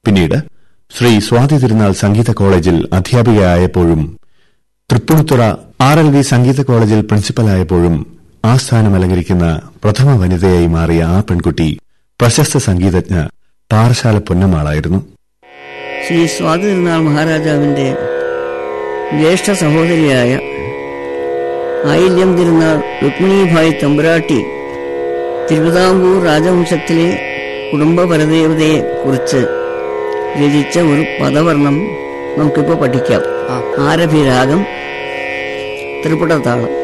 പിന്നീട് ശ്രീ സ്വാതി തിരുനാൾ സംഗീത കോളേജിൽ അധ്യാപികയായപ്പോഴും തൃപ്പൂണിത്തുറ ആർ എൽ വി സംഗീത കോളേജിൽ പ്രിൻസിപ്പലായപ്പോഴും ആ സ്ഥാനം അലങ്കരിക്കുന്ന പ്രഥമ വനിതയായി മാറിയ ആ പെൺകുട്ടി പ്രശസ്ത സംഗീതജ്ഞ പാറശാല പൊന്നമാളായിരുന്നു ശ്രീ സ്വാതി തിരുനാൾ മഹാരാജാവിന്റെ ജ്യേഷ്ഠ സഹോദരിയായ ആയില്യം തിരുനാൾ രുക്മിണീഭായ് തമ്പുരാട്ടി തിരുവിതാംകൂർ രാജവംശത്തിലെ കുടുംബപരദേവതയെ കുറിച്ച് രചിച്ച ഒരു പദവർണ്ണം നമുക്കിപ്പോൾ പഠിക്കാം ആരഭിരാഗം ത്രിപുടതാളം